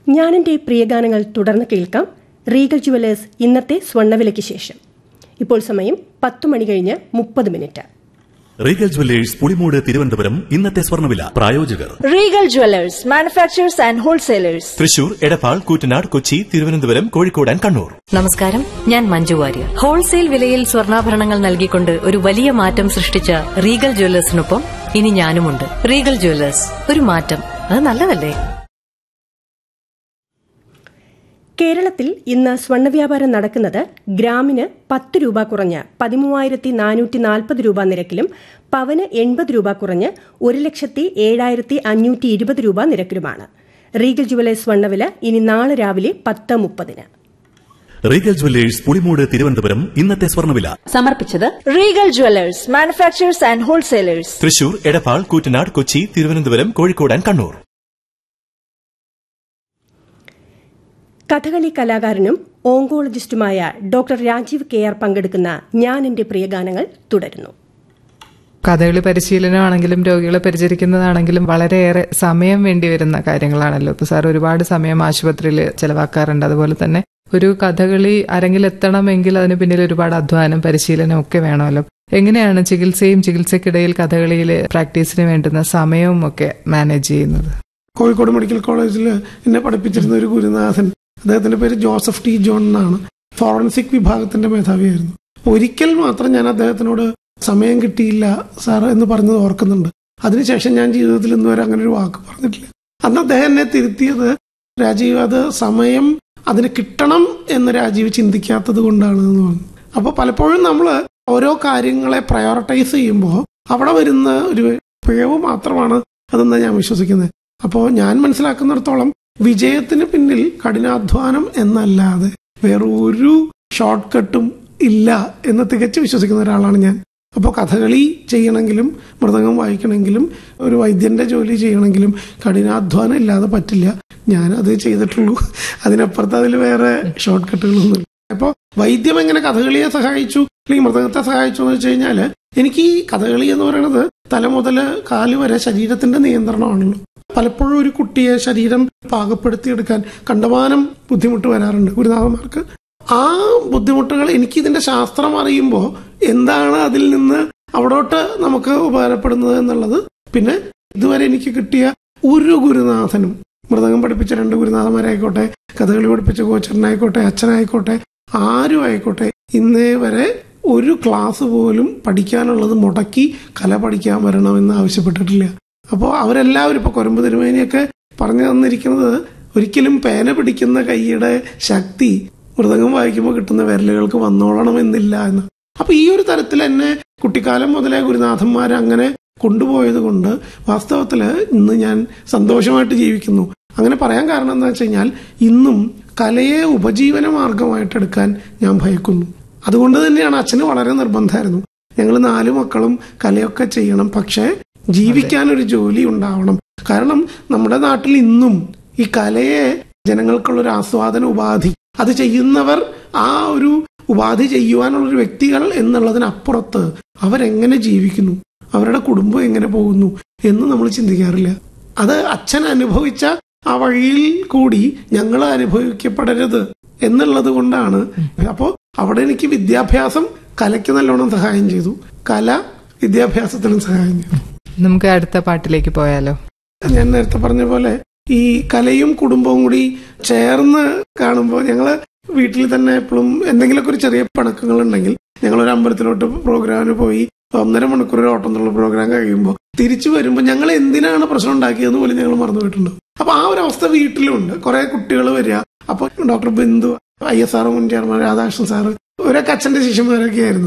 ഞാനെൻ്റെ പ്രിയഗാനങ്ങൾ തുടർന്ന് കേൾക്കാം റീഗൽ ജുവലേഴ്സ് ഇന്നത്തെ സ്വർണ്ണവിലയ്ക്ക് ശേഷം ഇപ്പോൾ സമയം പത്ത് മണി കഴിഞ്ഞ് മുപ്പത് minute Regal jewellers Pulimoodu Thiruvananthapuram ഇന്നത്തെ സ്വർണ്ണവില പ്രായോജകർ Regal jewellers manufacturers and wholesalers Thrissur Edappal Koottanad Kochi Thiruvananthapuram Kozhikode and Kannur നമസ്കാരം ഞാൻ മഞ്ജു വാര്യർ ഹോൾസെയിൽ വിലയിൽ സ്വർണ്ണാഭരണങ്ങൾ നൽകിക്കൊണ്ട് ഒരു വലിയ മാറ്റം സൃഷ്ടിച്ച റീഗൽ ജ്വല്ലേഴ്സിനൊപ്പം ഇനി ഞാനുമുണ്ട് റീഗൽ ജ്വല്ലേഴ്സ് ഒരു മാറ്റം അത് നല്ലതല്ലേ കേരളത്തിൽ ഇന്ന് സ്വർണ്ണവ്യാപാരം നടക്കുന്നത് ഗ്രാമിന് പത്ത് രൂപ കുറഞ്ഞ് പതിമൂവായിരത്തി നാനൂറ്റി നാൽപ്പത് രൂപ നിരക്കിലും പവന് എൺപത് രൂപ കുറഞ്ഞ് ഒരു ലക്ഷത്തി ഏഴായിരത്തി അഞ്ഞൂറ്റി ഇരുപത് രൂപ നിരക്കിലുമാണ് റീഗൽ ജുവലേഴ്സ് സ്വർണ്ണവില ഇനി നാളെ രാവിലെ പത്ത് മുപ്പതിന് റീഗൽ ജുവല്ലേഴ്സ് പുളിമൂട് തിരുവനന്തപുരം ഇന്നത്തെ സ്വർണ്ണവില സമർപ്പിച്ചത് Regal jewellers manufacturers and wholesalers Thrissur Edappal Koottanad Kochi Thiruvananthapuram Kozhikode and Kannur Kathakali കലാകാരനും ഓങ്കോളജിസ്റ്റുമായ ഡോക്ടർ രാജീവ് കെ ആർ പങ്കെടുക്കുന്ന ഞാൻ എന്റെ പ്രിയഗാനങ്ങൾ തുടരുന്നു കഥകളി പരിശീലനമാണെങ്കിലും രോഗികളെ പരിചരിക്കുന്നതാണെങ്കിലും വളരെയേറെ സമയം വേണ്ടി വരുന്ന കാര്യങ്ങളാണല്ലോ ഇപ്പൊ സാർ ഒരുപാട് സമയം ആശുപത്രിയിൽ ചെലവാക്കാറുണ്ട് അതുപോലെ തന്നെ ഒരു കഥകളി അരങ്ങിലെത്തണമെങ്കിൽ അതിന് പിന്നിൽ ഒരുപാട് അധ്വാനം പരിശീലനം ഒക്കെ വേണമല്ലോ എങ്ങനെയാണ് ചികിത്സയും ചികിത്സക്കിടയിൽ കഥകളിയിലെ പ്രാക്ടീസിന് വേണ്ടുന്ന സമയവും ഒക്കെ മാനേജ് ചെയ്യുന്നത് കോഴിക്കോട് മെഡിക്കൽ കോളേജിൽ എന്നെ പഠിപ്പിച്ചിരുന്ന ഒരു ഗുരുനാഥൻ അദ്ദേഹത്തിന്റെ പേര് ജോസഫ് ടി ജോൺ എന്നാണ് ഫോറൻസിക് വിഭാഗത്തിന്റെ മേധാവിയായിരുന്നു ഒരിക്കൽ മാത്രം ഞാൻ അദ്ദേഹത്തിനോട് സമയം കിട്ടിയില്ല സാർ എന്ന് പറഞ്ഞത് ഓർക്കുന്നുണ്ട് അതിനുശേഷം ഞാൻ ജീവിതത്തിൽ ഇന്ന് വരെ അങ്ങനെ ഒരു വാക്ക് പറഞ്ഞിട്ടില്ല അന്ന് അദ്ദേഹം എന്നെ തിരുത്തിയത് രാജീവ് അത് സമയം അതിന് കിട്ടണം എന്ന് രാജീവ് ചിന്തിക്കാത്തത് കൊണ്ടാണ് എന്ന് പറഞ്ഞു അപ്പോൾ പലപ്പോഴും നമ്മൾ ഓരോ കാര്യങ്ങളെ പ്രയോറിറ്റൈസ് ചെയ്യുമ്പോൾ അവിടെ വരുന്ന ഒരു പിഴവ് മാത്രമാണ് അതെന്ന് ഞാൻ വിശ്വസിക്കുന്നത് അപ്പോൾ ഞാൻ മനസ്സിലാക്കുന്നിടത്തോളം വിജയത്തിന് പിന്നിൽ കഠിനാധ്വാനം എന്നല്ലാതെ വേറെ ഒരു ഷോർട്ട് കട്ടും ഇല്ല എന്ന് തികച്ചു വിശ്വസിക്കുന്ന ഒരാളാണ് ഞാൻ അപ്പോൾ കഥകളി ചെയ്യണമെങ്കിലും മൃദംഗം വായിക്കണമെങ്കിലും ഒരു വൈദ്യന്റെ ജോലി ചെയ്യണമെങ്കിലും കഠിനാധ്വാനം ഇല്ലാതെ പറ്റില്ല ഞാൻ അത് ചെയ്തിട്ടുള്ളൂ അതിനപ്പുറത്ത് അതിൽ വേറെ ഷോർട്ട് കട്ടുകളൊന്നുമില്ല അപ്പോൾ വൈദ്യം എങ്ങനെ കഥകളിയെ സഹായിച്ചു അല്ലെങ്കിൽ മൃദംഗത്തെ സഹായിച്ചു എന്ന് വെച്ച് കഴിഞ്ഞാൽ എനിക്ക് ഈ കഥകളി എന്ന് പറയുന്നത് തല മുതൽ കാല് വരെ ശരീരത്തിന്റെ നിയന്ത്രണമാണല്ലോ പലപ്പോഴും ഒരു കുട്ടിയെ ശരീരം പാകപ്പെടുത്തിയെടുക്കാൻ കണ്ടമാനം ബുദ്ധിമുട്ട് വരാറുണ്ട് ഗുരുനാഥന്മാർക്ക് ആ ബുദ്ധിമുട്ടുകൾ എനിക്ക് ഇതിന്റെ ശാസ്ത്രം അറിയുമ്പോൾ എന്താണ് അതിൽ നിന്ന് അവിടോട്ട് നമുക്ക് ഉപകാരപ്പെടുന്നത് എന്നുള്ളത് പിന്നെ ഇതുവരെ എനിക്ക് കിട്ടിയ ഒരു ഗുരുനാഥനും മൃദംഗം പഠിപ്പിച്ച രണ്ട് ഗുരുനാഥന്മാരായിക്കോട്ടെ കഥകളി പഠിപ്പിച്ച കോച്ചറിനായിക്കോട്ടെ അച്ഛനായിക്കോട്ടെ ആരും ആയിക്കോട്ടെ ഇന്നേ വരെ ഒരു ക്ലാസ് പോലും പഠിക്കാനുള്ളത് മുടക്കി കല പഠിക്കാൻ വരണമെന്ന് ആവശ്യപ്പെട്ടിട്ടില്ല അപ്പോൾ അവരെല്ലാവരും ഇപ്പൊ കൊരമ്പ് തിരുമേനിയൊക്കെ പറഞ്ഞു തന്നിരിക്കുന്നത് ഒരിക്കലും പേന പിടിക്കുന്ന കൈയുടെ ശക്തി മൃദംഗം വായിക്കുമ്പോൾ കിട്ടുന്ന വിരലുകൾക്ക് വന്നോളണമെന്നില്ല എന്ന് അപ്പൊ ഈ ഒരു തരത്തിൽ എന്നെ കുട്ടിക്കാലം മുതലേ ഗുരുനാഥന്മാർ അങ്ങനെ കൊണ്ടുപോയത് കൊണ്ട് വാസ്തവത്തില് ഇന്ന് ഞാൻ സന്തോഷമായിട്ട് ജീവിക്കുന്നു അങ്ങനെ പറയാൻ കാരണം എന്താ വെച്ച് കഴിഞ്ഞാൽ ഇന്നും കലയെ ഉപജീവന മാർഗമായിട്ട് എടുക്കാൻ ഞാൻ ഭയക്കുന്നു അതുകൊണ്ട് തന്നെയാണ് അച്ഛന് വളരെ നിർബന്ധമായിരുന്നു ഞങ്ങൾ നാല് മക്കളും കലയൊക്കെ ചെയ്യണം പക്ഷേ ജീവിക്കാൻ ഒരു ജോലി ഉണ്ടാവണം കാരണം നമ്മുടെ നാട്ടിൽ ഇന്നും ഈ കലയെ ജനങ്ങൾക്കുള്ള ഒരു ആസ്വാദന ഉപാധി അത് ചെയ്യുന്നവർ ആ ഒരു ഉപാധി ചെയ്യുവാനുള്ള ഒരു വ്യക്തികൾ എന്നുള്ളതിനപ്പുറത്ത് അവരെങ്ങനെ ജീവിക്കുന്നു അവരുടെ കുടുംബം എങ്ങനെ പോകുന്നു എന്ന് നമ്മൾ ചിന്തിക്കാറില്ല അത് അച്ഛൻ അനുഭവിച്ച ആ വഴിയിൽ കൂടി ഞങ്ങൾ അനുഭവിക്കപ്പെടരുത് എന്നുള്ളത് കൊണ്ടാണ് അപ്പോൾ അവിടെ എനിക്ക് വിദ്യാഭ്യാസം കലയ്ക്ക് നല്ലോണം സഹായം ചെയ്തു കല വിദ്യാഭ്യാസത്തിനും സഹായം ചെയ്തു നമുക്ക് അടുത്ത പാട്ടിലേക്ക് പോയാലോ ഞാൻ നേരത്തെ പറഞ്ഞ പോലെ ഈ കലയും കുടുംബവും കൂടി ചേർന്ന് കാണുമ്പോൾ ഞങ്ങള് വീട്ടിൽ തന്നെ എപ്പോഴും എന്തെങ്കിലുമൊക്കെ ഒരു ചെറിയ പണക്കങ്ങൾ ഉണ്ടെങ്കിൽ ഞങ്ങൾ ഒരു അമ്പലത്തിലോട്ട് പ്രോഗ്രാമിന് പോയി ഒന്നര മണിക്കൂർ ഒരു ഓട്ടം എന്നുള്ള പ്രോഗ്രാം കഴിയുമ്പോൾ തിരിച്ചു വരുമ്പോൾ ഞങ്ങൾ എന്തിനാണ് പ്രശ്നം ഉണ്ടാക്കിയതെന്ന് പോലും ഞങ്ങൾ മറന്നു പോയിട്ടുണ്ട് അപ്പൊ ആ ഒരു അവസ്ഥ വീട്ടിലുണ്ട് കുറെ കുട്ടികൾ വരിക അപ്പൊ doctor Bindu I S R മുൻ ചെയർമാൻ രാധാകൃഷ്ണൻ സാറ് ഇവരൊക്കെ അച്ഛന്റെ ശിഷ്യന്മാരൊക്കെ ആയിരുന്നു